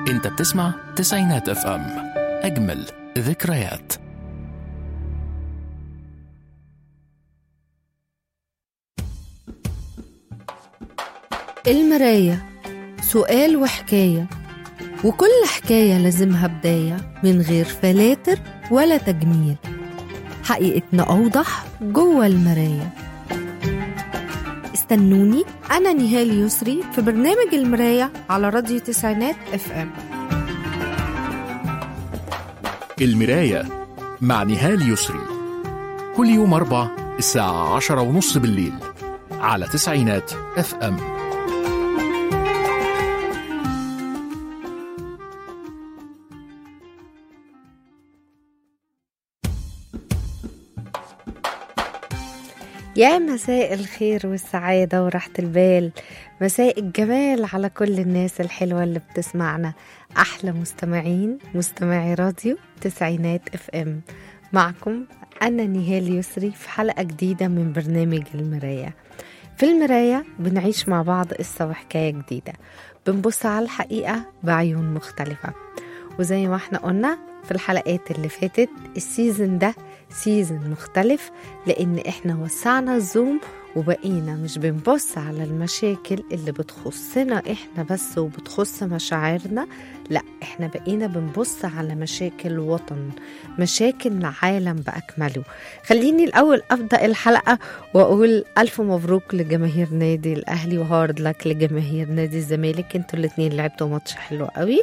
انت بتسمع تسعينات اف ام اجمل ذكريات المراية سؤال وحكاية وكل حكاية لازمها بداية من غير فلاتر ولا تجميل حقيقتنا أوضح جوه المراية استنوني أنا نهال يسري في برنامج المراية على راديو تسعينات اف ام المراية مع نهال يسري كل يوم أربع الساعة عشرة ونص بالليل على تسعينات اف ام يا مساء الخير والسعادة وراحة البال مساء الجمال على كل الناس الحلوة اللي بتسمعنا أحلى مستمعين مستمعي راديو تسعينات اف ام معكم أنا نهال يسري في حلقة جديدة من برنامج المراية في المراية بنعيش مع بعض قصة وحكاية جديدة بنبص على الحقيقة بعيون مختلفة وزي ما احنا قلنا في الحلقات اللي فاتت السيزن ده سيزن مختلف لان احنا وسعنا الزوم وبقينا مش بنبص على المشاكل اللي بتخصنا احنا بس وبتخص مشاعرنا لا احنا بقينا بنبص على مشاكل وطن مشاكل العالم بأكمله خليني الأول أبدأ الحلقة وأقول ألف مبروك لجماهير نادي الأهلي وهارد لك لجماهير نادي الزمالك انتوا الاتنين لعبتوا ماتش حلو قوي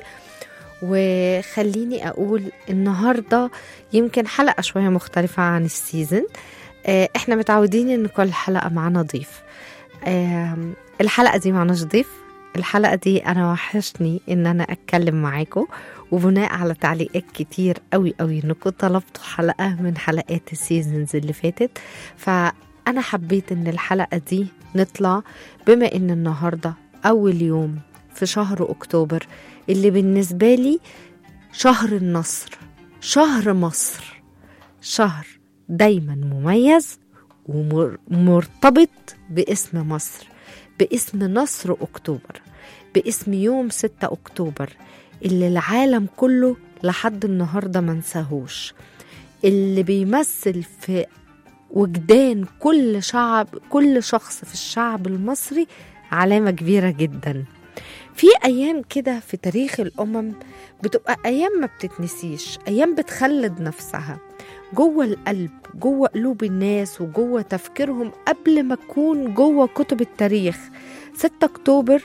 وخليني أقول النهاردة يمكن حلقة شوية مختلفة عن السيزن آه، احنا متعودين ان كل حلقة معانا ضيف آم، الحلقة دي معناش ضيف الحلقة دي أنا وحشني إن أنا أتكلم معاكم وبناء على تعليقات كتير قوي قوي إنكم طلبتوا حلقة من حلقات السيزونز اللي فاتت فأنا حبيت إن الحلقة دي نطلع بما إن النهاردة أول يوم في شهر أكتوبر اللي بالنسبة لي شهر النصر شهر مصر شهر دايما مميز ومرتبط باسم مصر باسم نصر أكتوبر باسم يوم 6 أكتوبر اللي العالم كله لحد النهاردة منساهوش اللي بيمثل في وجدان كل شعب كل شخص في الشعب المصري علامة كبيرة جدا في أيام كده في تاريخ الأمم بتبقى أيام ما بتتنسيش أيام بتخلد نفسها جوه القلب جوه قلوب الناس وجوه تفكيرهم قبل ما تكون جوه كتب التاريخ 6 أكتوبر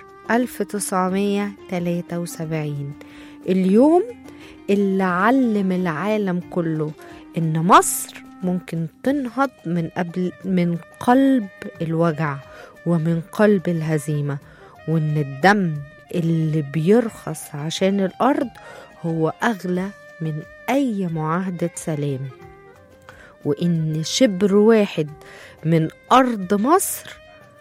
1973 اليوم اللي علم العالم كله إن مصر ممكن تنهض من قبل من قلب الوجع ومن قلب الهزيمة وإن الدم اللي بيرخص عشان الأرض هو أغلى من أي معاهدة سلام وإن شبر واحد من أرض مصر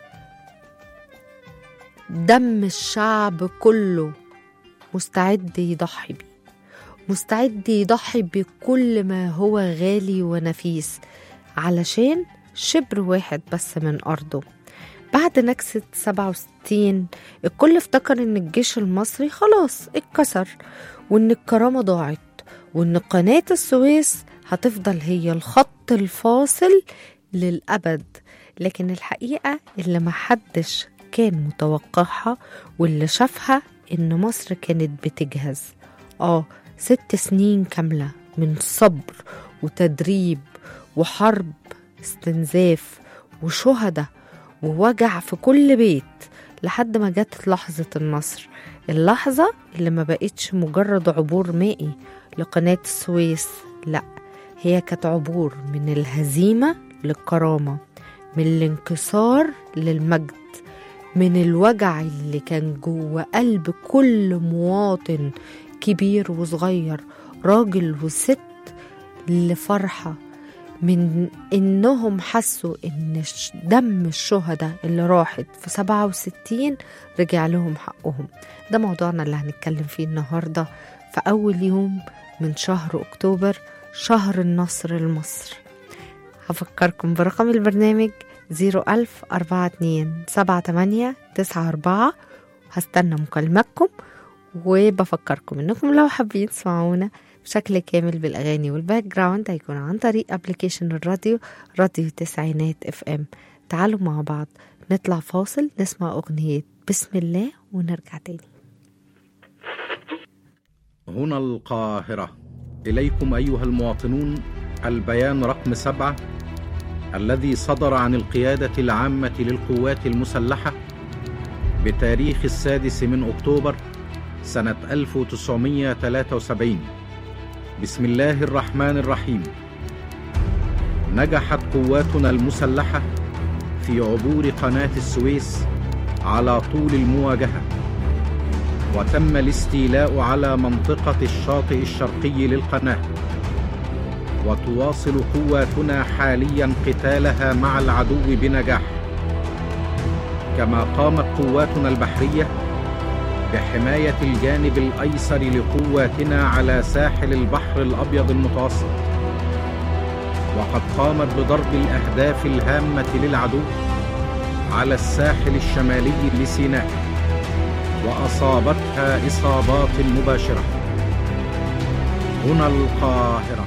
دم الشعب كله مستعد يضحي بيه مستعد يضحي بكل ما هو غالي ونفيس علشان شبر واحد بس من أرضه بعد نكسة 67 الكل افتكر ان الجيش المصري خلاص اتكسر وان الكرامة ضاعت وان قناة السويس هتفضل هي الخط الفاصل للأبد لكن الحقيقة اللي محدش كان متوقعها واللي شافها ان مصر كانت بتجهز اه ست سنين كاملة من صبر وتدريب وحرب استنزاف وشهداء ووجع في كل بيت لحد ما جت لحظة النصر اللحظة اللي ما بقتش مجرد عبور مائي لقناة السويس لا هي كانت عبور من الهزيمة للكرامة من الانكسار للمجد من الوجع اللي كان جوه قلب كل مواطن كبير وصغير راجل وست لفرحة من انهم حسوا ان ش- دم الشهداء اللي راحت في 67 رجع لهم حقهم ده موضوعنا اللي هنتكلم فيه النهاردة في أول يوم من شهر أكتوبر شهر النصر لمصر هفكركم برقم البرنامج 01000 42 78 94 هستنى مكالماتكم وبفكركم انكم لو حابين تسمعونا بشكل كامل بالاغاني والباك جراوند هيكون عن طريق ابلكيشن الراديو راديو تسعينات اف ام تعالوا مع بعض نطلع فاصل نسمع اغنيه بسم الله ونرجع تاني هنا القاهرة إليكم أيها المواطنون البيان رقم سبعة الذي صدر عن القيادة العامة للقوات المسلحة بتاريخ السادس من أكتوبر سنة 1973 بسم الله الرحمن الرحيم نجحت قواتنا المسلحة في عبور قناة السويس على طول المواجهة وتم الاستيلاء على منطقة الشاطئ الشرقي للقناة وتواصل قواتنا حاليا قتالها مع العدو بنجاح كما قامت قواتنا البحرية بحماية الجانب الأيسر لقواتنا على ساحل البحر الأبيض المتوسط وقد قامت بضرب الأهداف الهامة للعدو على الساحل الشمالي لسيناء واصابتها اصابات مباشره هنا القاهره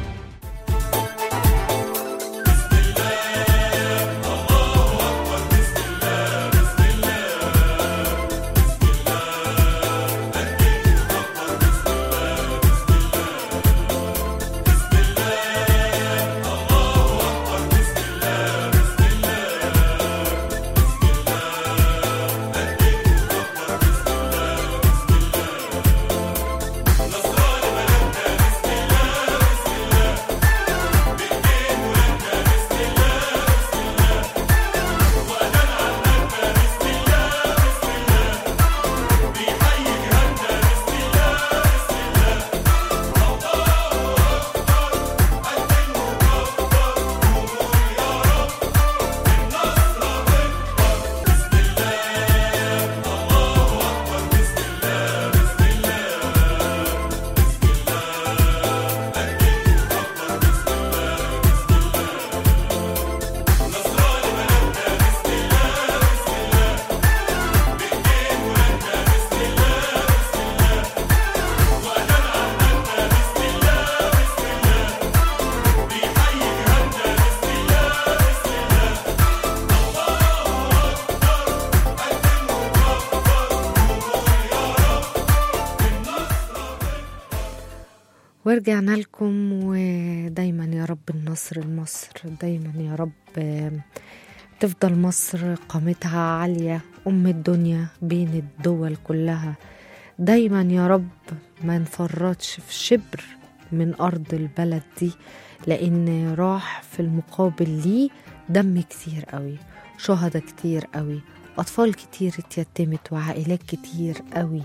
ورجعنا لكم ودايما يا رب النصر لمصر دايما يا رب آم، تفضل مصر قامتها عالية أم الدنيا بين الدول كلها دايما يا رب ما نفرطش في شبر من أرض البلد دي لأن راح في المقابل ليه دم كتير قوي شهداء كتير قوي أطفال كتير اتيتمت وعائلات كتير قوي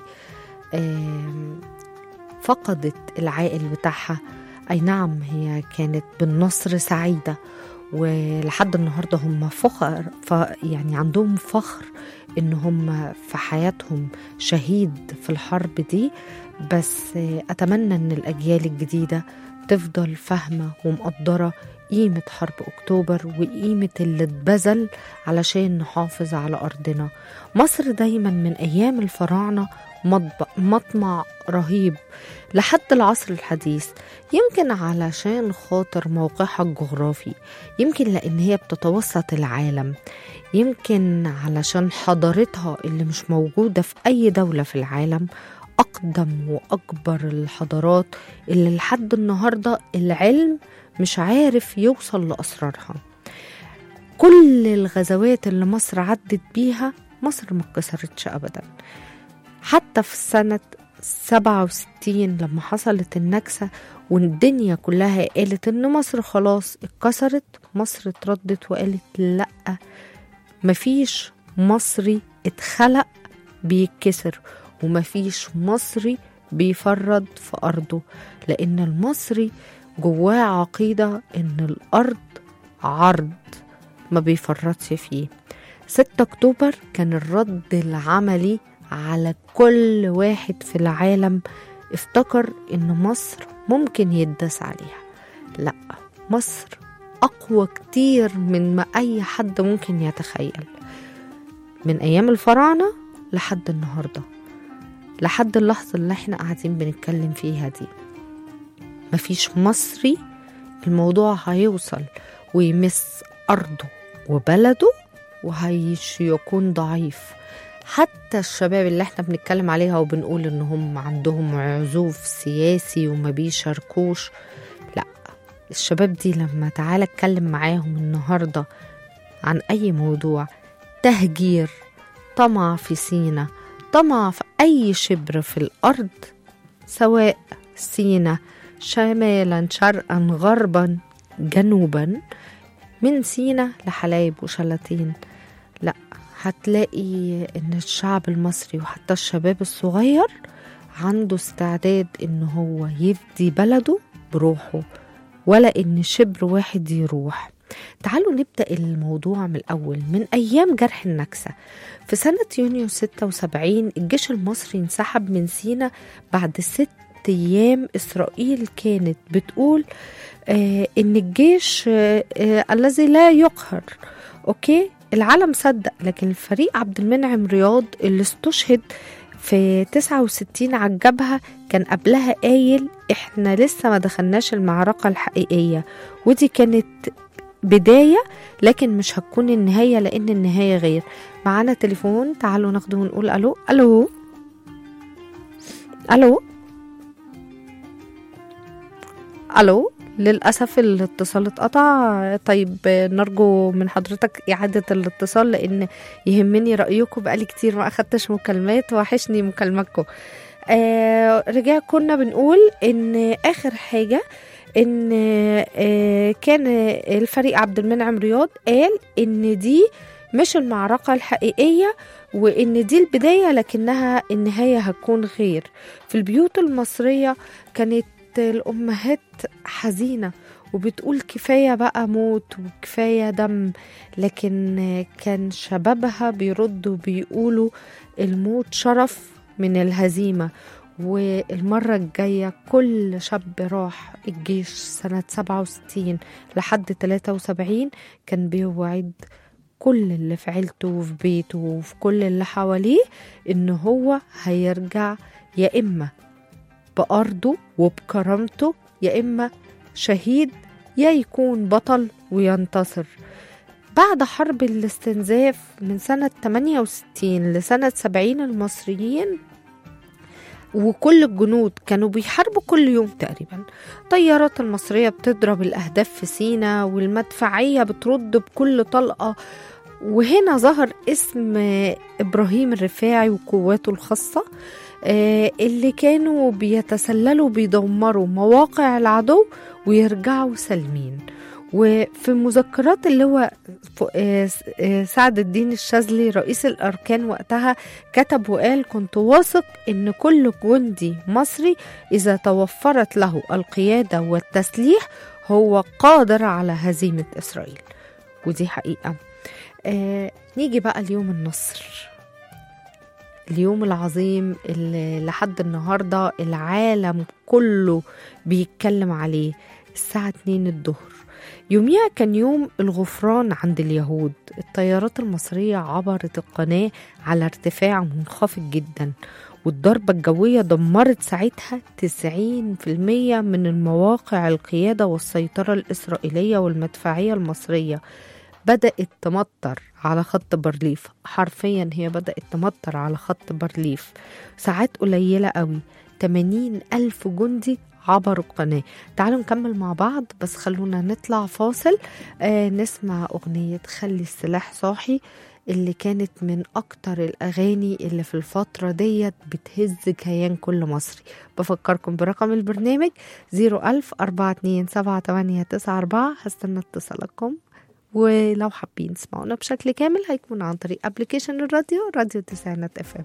آم، فقدت العائل بتاعها أي نعم هي كانت بالنصر سعيدة ولحد النهاردة هم فخر ف يعني عندهم فخر إن هم في حياتهم شهيد في الحرب دي بس أتمنى إن الأجيال الجديدة تفضل فاهمة ومقدرة قيمة حرب أكتوبر وقيمة اللي اتبذل علشان نحافظ على أرضنا مصر دايما من أيام الفراعنة مطبع مطمع رهيب لحد العصر الحديث يمكن علشان خاطر موقعها الجغرافي يمكن لأن هي بتتوسط العالم يمكن علشان حضارتها اللي مش موجودة في أي دولة في العالم أقدم وأكبر الحضارات اللي لحد النهاردة العلم مش عارف يوصل لأسرارها كل الغزوات اللي مصر عدت بيها مصر ما اتكسرتش أبدا حتى في سنة 67 لما حصلت النكسة والدنيا كلها قالت إن مصر خلاص اتكسرت مصر اتردت وقالت لأ مفيش مصري اتخلق بيتكسر ومفيش مصري بيفرد في أرضه لأن المصري جواه عقيدة إن الأرض عرض ما بيفرطش فيه 6 أكتوبر كان الرد العملي على كل واحد في العالم افتكر إن مصر ممكن يداس عليها لا مصر أقوى كتير من ما أي حد ممكن يتخيل من أيام الفراعنة لحد النهاردة لحد اللحظة اللي احنا قاعدين بنتكلم فيها دي مفيش مصري الموضوع هيوصل ويمس أرضه وبلده وهيش يكون ضعيف حتى الشباب اللي احنا بنتكلم عليها وبنقول ان هم عندهم عزوف سياسي وما بيشاركوش لا الشباب دي لما تعالى اتكلم معاهم النهارده عن اي موضوع تهجير طمع في سينا طمع في اي شبر في الارض سواء سينا شمالا شرقا غربا جنوبا من سينا لحلايب وشلاتين لا هتلاقي ان الشعب المصري وحتى الشباب الصغير عنده استعداد ان هو يفدي بلده بروحه ولا ان شبر واحد يروح تعالوا نبدأ الموضوع من الأول من أيام جرح النكسة في سنة يونيو 76 الجيش المصري انسحب من سينا بعد ست أيام إسرائيل كانت بتقول آه إن الجيش آه آه الذي لا يقهر أوكي العالم صدق لكن الفريق عبد المنعم رياض اللي استشهد في 69 على الجبهة كان قبلها قايل احنا لسه ما دخلناش المعركة الحقيقية ودي كانت بداية لكن مش هتكون النهاية لأن النهاية غير معانا تليفون تعالوا ناخده ونقول ألو ألو ألو ألو للأسف الاتصال اتقطع طيب نرجو من حضرتك إعادة الاتصال لأن يهمني رأيكم بقالي كتير ما أخدتش مكالمات وحشني مكالماتكم آه رجع كنا بنقول إن آخر حاجة ان آه كان الفريق عبد المنعم رياض قال ان دي مش المعركة الحقيقية وان دي البداية لكنها النهاية هتكون خير في البيوت المصرية كانت الأمهات حزينة وبتقول كفاية بقى موت وكفاية دم لكن كان شبابها بيردوا بيقولوا الموت شرف من الهزيمة والمرة الجاية كل شاب راح الجيش سنة 67 لحد 73 كان بيوعد كل اللي في عيلته وفي بيته وفي كل اللي حواليه إن هو هيرجع يا إما بأرضه وبكرامته يا إما شهيد يا يكون بطل وينتصر بعد حرب الاستنزاف من سنة 68 لسنة 70 المصريين وكل الجنود كانوا بيحاربوا كل يوم تقريبا الطيارات المصرية بتضرب الأهداف في سينا والمدفعية بترد بكل طلقة وهنا ظهر اسم إبراهيم الرفاعي وقواته الخاصة اللي كانوا بيتسللوا بيدمروا مواقع العدو ويرجعوا سالمين وفي مذكرات اللي هو سعد الدين الشاذلي رئيس الأركان وقتها كتب وقال كنت واثق إن كل جندي مصري إذا توفرت له القيادة والتسليح هو قادر على هزيمة إسرائيل ودي حقيقة آه نيجي بقى اليوم النصر اليوم العظيم اللي لحد النهاردة العالم كله بيتكلم عليه الساعة 2 الظهر يوميها كان يوم الغفران عند اليهود الطيارات المصرية عبرت القناة على ارتفاع منخفض جدا والضربة الجوية دمرت ساعتها 90% من المواقع القيادة والسيطرة الإسرائيلية والمدفعية المصرية بدأت تمطر على خط بارليف حرفيا هي بدأت تمطر على خط بارليف ساعات قليلة قوي 80 ألف جندي عبروا القناة تعالوا نكمل مع بعض بس خلونا نطلع فاصل آه نسمع أغنية خلي السلاح صاحي اللي كانت من أكتر الأغاني اللي في الفترة ديت بتهز كيان كل مصري بفكركم برقم البرنامج 01000 427 هستنى اتصالكم ولو حابين تسمعونا بشكل كامل هيكون عن طريق ابلكيشن الراديو راديو تسعينات اف ام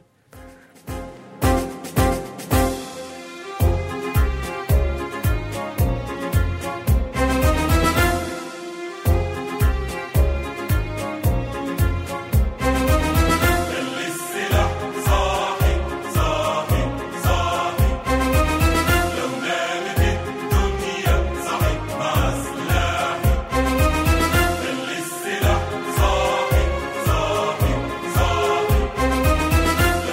السلاح صاحي صاحي صاحي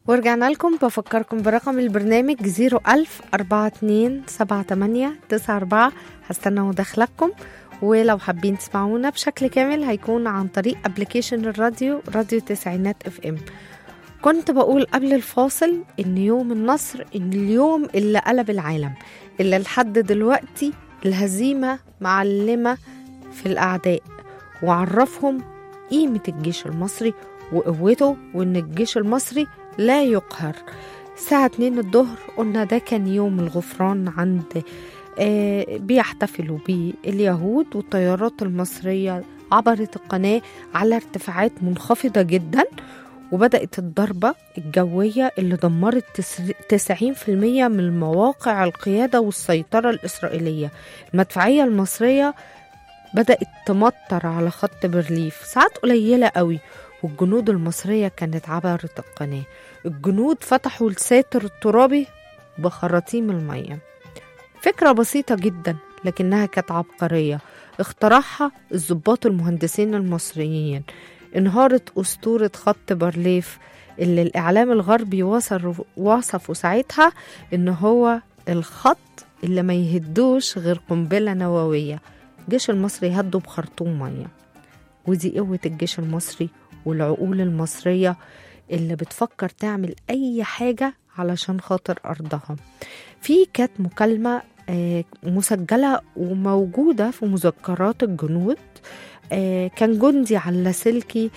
ورجعنا لكم بفكركم برقم البرنامج 01000 42 78 94 هستنى مداخلتكم ولو حابين تسمعونا بشكل كامل هيكون عن طريق ابلكيشن الراديو راديو تسعينات اف ام كنت بقول قبل الفاصل ان يوم النصر ان اليوم اللي قلب العالم اللي لحد دلوقتي الهزيمة معلمة في الأعداء وعرفهم قيمة الجيش المصري وقوته وإن الجيش المصري لا يقهر الساعة 2 الظهر قلنا ده كان يوم الغفران عند آه بيحتفلوا بيه اليهود والطيارات المصرية عبرت القناة على ارتفاعات منخفضة جدا وبدأت الضربة الجوية اللي دمرت 90% من مواقع القيادة والسيطرة الإسرائيلية المدفعية المصرية بدأت تمطر على خط برليف ساعات قليلة قوي والجنود المصرية كانت عبرت القناة الجنود فتحوا الساتر الترابي بخراطيم المية فكرة بسيطة جدا لكنها كانت عبقرية اخترعها الضباط المهندسين المصريين انهارت أسطورة خط بارليف اللي الإعلام الغربي وصف وصفه ساعتها إن هو الخط اللي ما يهدوش غير قنبلة نووية الجيش المصري هده بخرطوم مية ودي قوة الجيش المصري والعقول المصرية اللي بتفكر تعمل أي حاجة علشان خاطر أرضها في كانت مكالمة مسجلة وموجودة في مذكرات الجنود كان جندي على اللاسلكي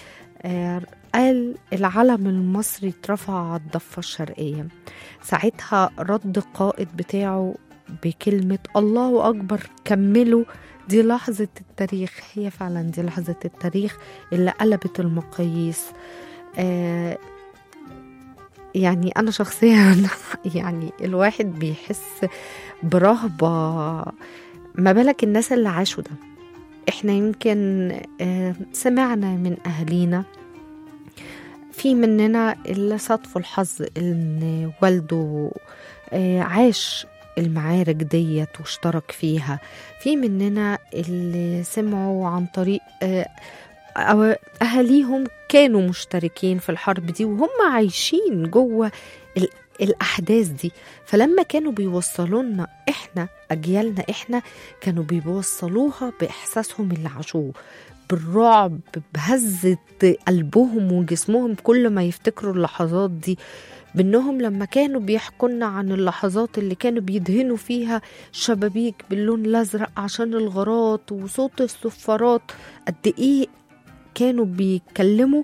قال العلم المصري اترفع على الضفة الشرقية ساعتها رد القائد بتاعه بكلمة الله أكبر كملوا دي لحظة التاريخ هي فعلا دي لحظة التاريخ اللي قلبت المقاييس آه يعني أنا شخصيا يعني الواحد بيحس برهبة ما بالك الناس اللي عاشوا ده احنا يمكن آه سمعنا من أهالينا في مننا اللي صادفوا الحظ ان والده آه عاش المعارك ديت واشترك فيها في مننا اللي سمعوا عن طريق أو أهاليهم كانوا مشتركين في الحرب دي وهم عايشين جوه الأحداث دي فلما كانوا بيوصلوا لنا إحنا أجيالنا إحنا كانوا بيوصلوها بإحساسهم اللي عاشوه بالرعب بهزة قلبهم وجسمهم كل ما يفتكروا اللحظات دي بانهم لما كانوا بيحكوا لنا عن اللحظات اللي كانوا بيدهنوا فيها شبابيك باللون الازرق عشان الغارات وصوت الصفارات قد ايه كانوا بيتكلموا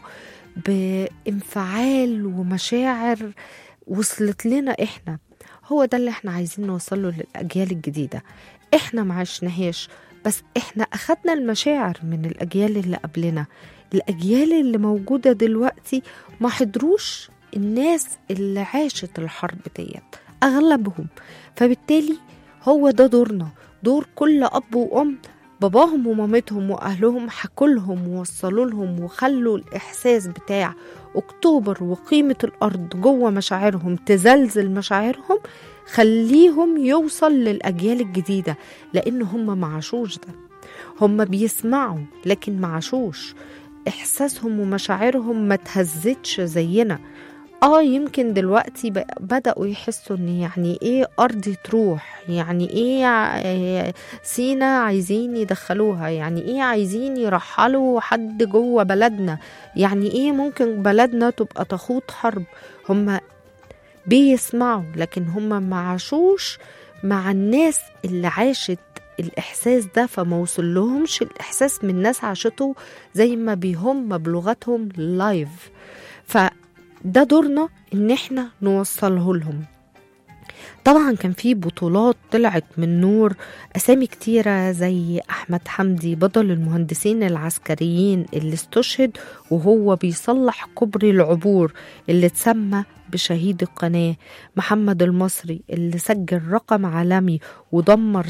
بانفعال ومشاعر وصلت لنا احنا هو ده اللي احنا عايزين نوصله للاجيال الجديده احنا ما عشناهاش بس احنا اخدنا المشاعر من الاجيال اللي قبلنا الاجيال اللي موجوده دلوقتي ما حضروش الناس اللي عاشت الحرب ديت اغلبهم فبالتالي هو ده دورنا دور كل اب وام باباهم ومامتهم واهلهم حكوا لهم ووصلوا لهم وخلوا الاحساس بتاع اكتوبر وقيمه الارض جوه مشاعرهم تزلزل مشاعرهم خليهم يوصل للاجيال الجديده لان هم ما عاشوش ده هم بيسمعوا لكن ما عاشوش احساسهم ومشاعرهم ما تهزتش زينا اه يمكن دلوقتي بدأوا يحسوا ان يعني ايه ارضي تروح يعني ايه سينا عايزين يدخلوها يعني ايه عايزين يرحلوا حد جوه بلدنا يعني ايه ممكن بلدنا تبقى تخوض حرب هم بيسمعوا لكن هم ما عاشوش مع الناس اللي عاشت الإحساس ده فما وصل لهمش الإحساس من ناس عاشته زي ما بيهم بلغتهم لايف فده دورنا إن إحنا نوصله لهم طبعا كان في بطولات طلعت من نور أسامي كتيرة زي أحمد حمدي بطل المهندسين العسكريين اللي استشهد وهو بيصلح كوبري العبور اللي اتسمى بشهيد القناة محمد المصري اللي سجل رقم عالمي ودمر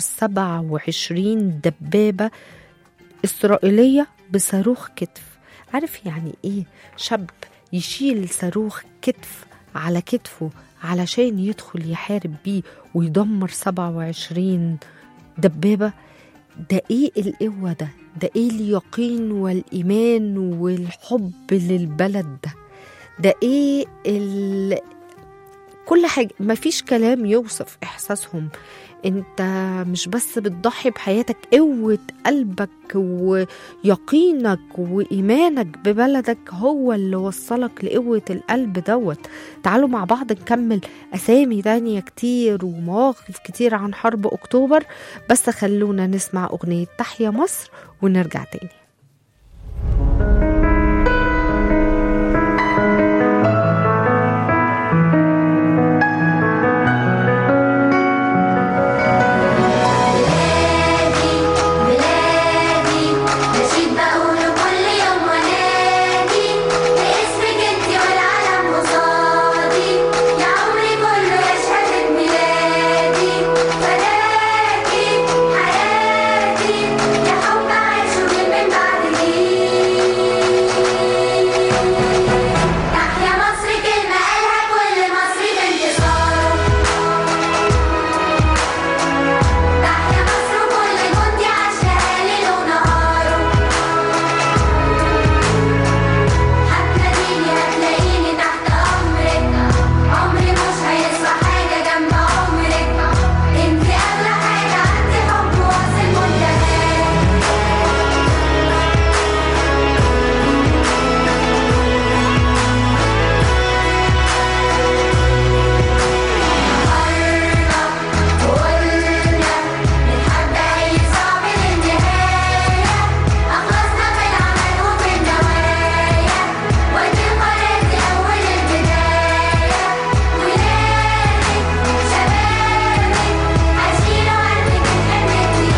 27 دبابة إسرائيلية بصاروخ كتف عارف يعني إيه شاب يشيل صاروخ كتف على كتفه علشان يدخل يحارب بيه ويدمر 27 دبابة ده ايه القوة ده ده ايه اليقين والإيمان والحب للبلد ده ده ايه ال... كل حاجة مفيش كلام يوصف إحساسهم انت مش بس بتضحي بحياتك قوة قلبك ويقينك وإيمانك ببلدك هو اللي وصلك لقوة القلب دوت تعالوا مع بعض نكمل أسامي تانية كتير ومواقف كتير عن حرب أكتوبر بس خلونا نسمع أغنية تحيا مصر ونرجع تاني بلادي بلادي نشيد بقوله كل يوم ونادي باسمك انتي والعالم قصادي يا عمري كله يشهد بميلادي فداكي حياتي يا حب عايشه من بعدي تحيا مصر كلمة قالها كل مصري بانتصاره تحيا مصر وكل جندي عاشها ليل ونهاره هتلاقيني هتلاقيني تحت أمرك عمري مش هيسوى حاجة جنب عمرك انتي أغلى حاجة عندي حب واصل منتهاه قلنا نتحدى أي صعب للنهاية أخلصنا في العمل وفي النوايا ودي قرارتي أول البداية ولادك شبابك هشيله عنك الحمل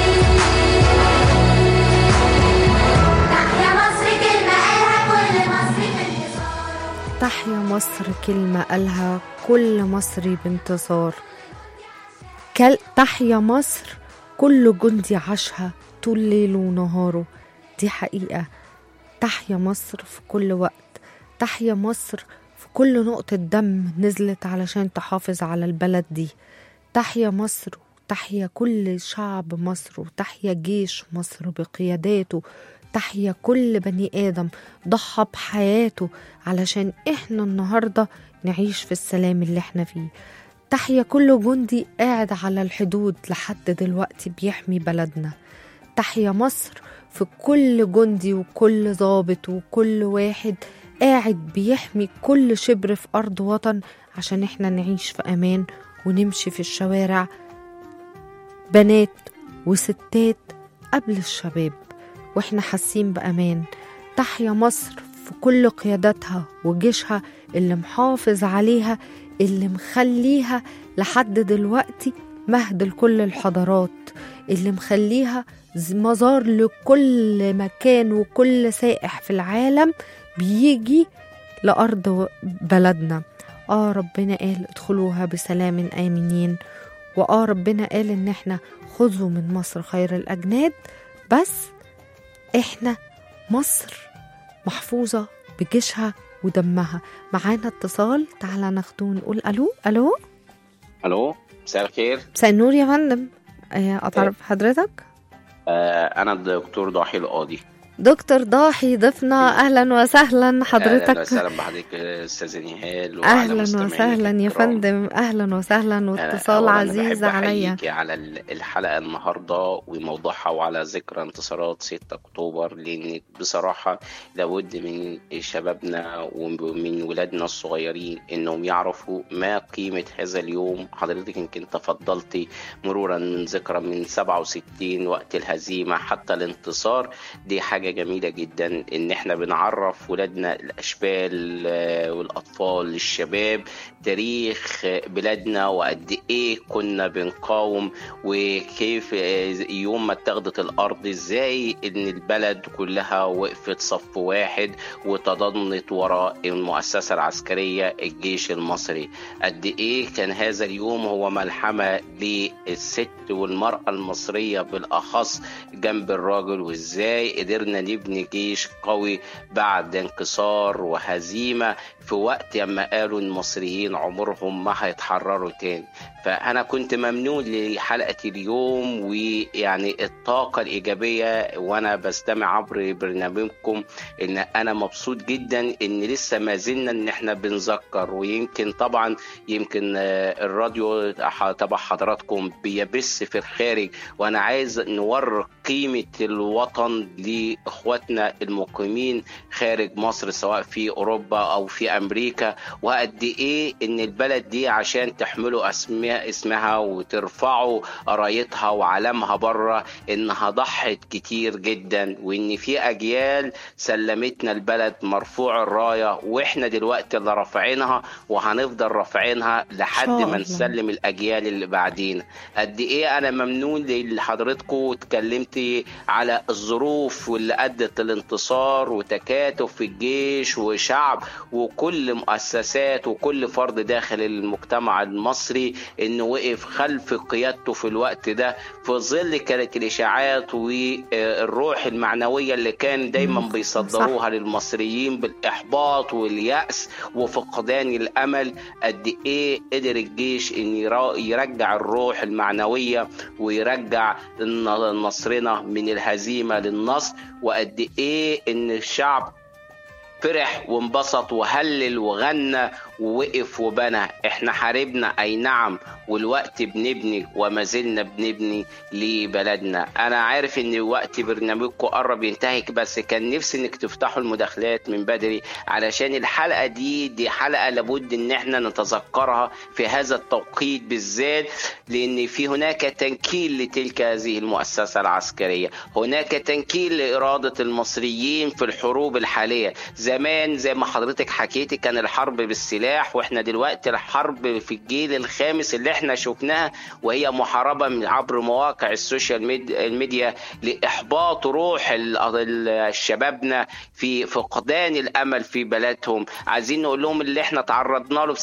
تحيا مصر كلمة قالها كل مصري بانتصار تحيا مصر كلمة قالها كل مصري بانتصار كل... تحيا مصر كل جندي عاشها طول ليله ونهاره دي حقيقة تحيا مصر في كل وقت تحيا مصر في كل نقطة دم نزلت علشان تحافظ على البلد دي تحيا مصر تحيا كل شعب مصر وتحيا جيش مصر بقياداته تحيا كل بني آدم ضحى بحياته علشان إحنا النهاردة نعيش في السلام اللي إحنا فيه تحيا كل جندي قاعد على الحدود لحد دلوقتي بيحمي بلدنا تحيا مصر في كل جندي وكل ضابط وكل واحد قاعد بيحمي كل شبر في أرض وطن عشان إحنا نعيش في أمان ونمشي في الشوارع بنات وستات قبل الشباب واحنا حاسين بأمان تحيا مصر في كل قياداتها وجيشها اللي محافظ عليها اللي مخليها لحد دلوقتي مهد لكل الحضارات اللي مخليها ز- مزار لكل مكان وكل سائح في العالم بيجي لأرض و- بلدنا آه ربنا قال ادخلوها بسلام آمنين وآه ربنا قال إن احنا خذوا من مصر خير الأجناد بس احنا مصر محفوظة بجيشها ودمها معانا اتصال تعالى ناخده ونقول الو الو الو مساء الخير مساء النور يا فندم آه، اتعرف حضرتك آه انا الدكتور ضاحي القاضي دكتور ضاحي ضيفنا اهلا وسهلا اهلا حضرتك وسهلا بحضرتك استاذ نهال وعلى اهلا مستمعينك وسهلا يا الكرام. فندم اهلا وسهلا آه، واتصال أولاً عزيز بحب عليا أحييكي على ال- الحلقة النهاردة وموضوعها وعلى ذكرى انتصارات 6 أكتوبر لأن بصراحة لابد من شبابنا ومن ولادنا الصغيرين إنهم يعرفوا ما قيمة هذا اليوم حضرتك يمكن تفضلتي مرورا من ذكرى من 67 وقت الهزيمة حتى الانتصار دي حاجة جميلة جدا إن إحنا بنعرف ولادنا الأشبال آه، والأطفال الشباب تاريخ بلادنا وقد ايه كنا بنقاوم وكيف يوم ما اتاخدت الارض ازاي ان البلد كلها وقفت صف واحد وتضامنت وراء المؤسسه العسكريه الجيش المصري قد ايه كان هذا اليوم هو ملحمه للست والمراه المصريه بالاخص جنب الراجل وازاي قدرنا قدرنا نبني جيش قوي بعد انكسار وهزيمة في وقت لما قالوا المصريين عمرهم ما هيتحرروا تاني فأنا كنت ممنون لحلقة اليوم ويعني الطاقة الإيجابية وأنا بستمع عبر برنامجكم إن أنا مبسوط جدا إن لسه ما زلنا إن إحنا بنذكر ويمكن طبعا يمكن آه، الراديو تبع حضراتكم بيبث في الخارج وأنا عايز نورق قيمة الوطن لإخواتنا المقيمين خارج مصر سواء في أوروبا أو في أمريكا وقد إيه إن البلد دي عشان تحملوا أسماء اسمها وترفعوا رايتها وعلمها بره إنها ضحت كتير جدا وإن في أجيال سلمتنا البلد مرفوع الراية وإحنا دلوقتي اللي رافعينها وهنفضل رافعينها لحد شاء ما الله. نسلم الأجيال اللي بعدين قد إيه أنا ممنون لحضرتكم واتكلمت على الظروف واللي أدت الانتصار وتكاتف في الجيش وشعب وكل مؤسسات وكل فرد داخل المجتمع المصري انه وقف خلف قيادته في الوقت ده في ظل كانت الاشاعات والروح المعنويه اللي كان دايما مم. بيصدروها للمصريين بالاحباط والياس وفقدان الامل قد ايه قدر الجيش ان يرا- يرجع الروح المعنويه ويرجع الن- نصرنا من الهزيمه للنصر وقد ايه ان الشعب فرح وانبسط وهلل وغنى ووقف وبنى احنا حاربنا اي نعم والوقت بنبني وما زلنا بنبني لبلدنا انا عارف ان وقت برنامجكم قرب ينتهي بس كان نفسي انك تفتحوا المداخلات من بدري علشان الحلقه دي دي حلقه لابد ان احنا نتذكرها في هذا التوقيت بالذات لان في هناك تنكيل لتلك هذه المؤسسه العسكريه هناك تنكيل لاراده المصريين في الحروب الحاليه زمان زي ما حضرتك حكيتي كان الحرب بالسلاح واحنا دلوقتي الحرب في الجيل الخامس اللي احنا شفناها وهي محاربه من عبر مواقع السوشيال ميد- الميديا لاحباط روح ال- ال- شبابنا في فقدان الامل في بلدهم عايزين نقول لهم اللي احنا تعرضنا له في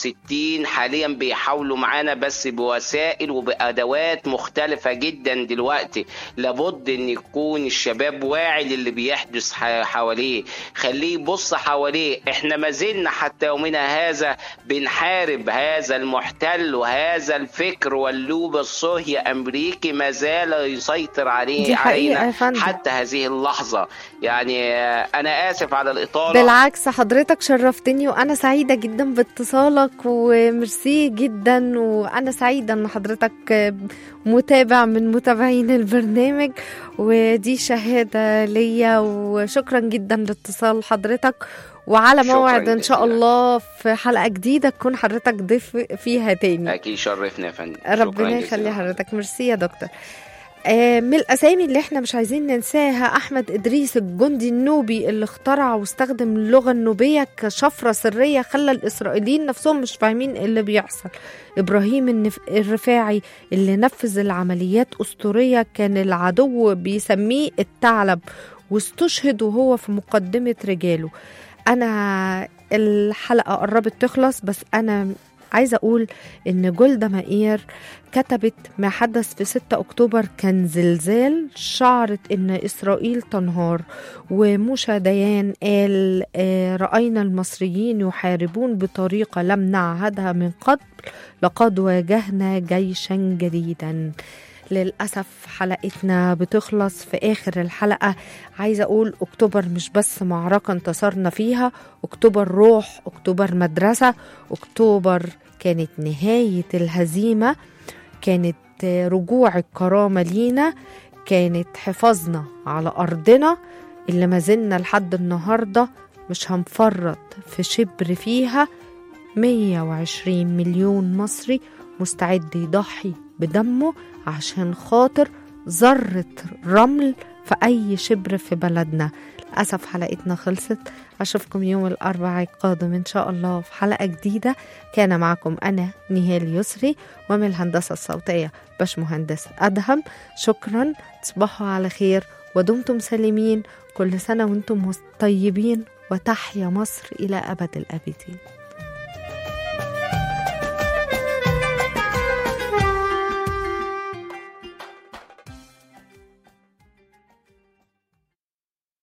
67 حاليا بيحاولوا معانا بس بوسائل وبادوات مختلفه جدا دلوقتي لابد ان يكون الشباب واعي للي بيحدث ح- حواليه خليه يبص حواليه احنا ما زلنا حتى يومنا هذا بنحارب هذا المحتل وهذا الفكر واللوب الصهي امريكي ما زال يسيطر عليه دي حقيقة علينا يا فندم. حتى هذه اللحظه يعني آه، انا اسف على الاطاله بالعكس حضرتك شرفتني وانا سعيده جدا باتصالك وميرسي جدا وانا سعيده ان حضرتك متابع من متابعين البرنامج ودي شهاده ليا وشكرا جدا لاتصال حضرتك وعلى شكراً موعد ان شاء جزيلاً. الله في حلقه جديده تكون حضرتك ضيف فيها تاني اكيد شرفنا يا فندم شكراً ربنا جزيلاً. يخلي حضرتك ميرسي يا دكتور آه، من الاسامي اللي احنا مش عايزين ننساها احمد ادريس الجندي النوبي اللي اخترع واستخدم اللغه النوبيه كشفره سريه خلى الاسرائيليين نفسهم مش فاهمين إيه اللي بيحصل ابراهيم النف... الرفاعي اللي نفذ العمليات اسطوريه كان العدو بيسميه الثعلب واستشهد وهو في مقدمه رجاله انا الحلقه قربت تخلص بس انا عايزه اقول ان جولدا مائير كتبت ما حدث في 6 اكتوبر كان زلزال شعرت ان اسرائيل تنهار وموشا ديان قال آه، راينا المصريين يحاربون بطريقه لم نعهدها من قبل لقد واجهنا جيشا جديدا للأسف حلقتنا بتخلص في آخر الحلقة عايزة أقول أكتوبر مش بس معركة انتصرنا فيها أكتوبر روح أكتوبر مدرسة أكتوبر كانت نهاية الهزيمة كانت رجوع الكرامة لينا كانت حفاظنا على أرضنا اللي ما زلنا لحد النهاردة مش هنفرط في شبر فيها 120 مليون مصري مستعد يضحي بدمه عشان خاطر ذرة رمل في أي شبر في بلدنا للأسف حلقتنا خلصت أشوفكم يوم الأربعاء القادم إن شاء الله في حلقة جديدة كان معكم أنا نهال يسري ومن الهندسة الصوتية باش مهندس أدهم شكرا تصبحوا على خير ودمتم سالمين كل سنة وانتم طيبين وتحيا مصر إلى أبد الآبدين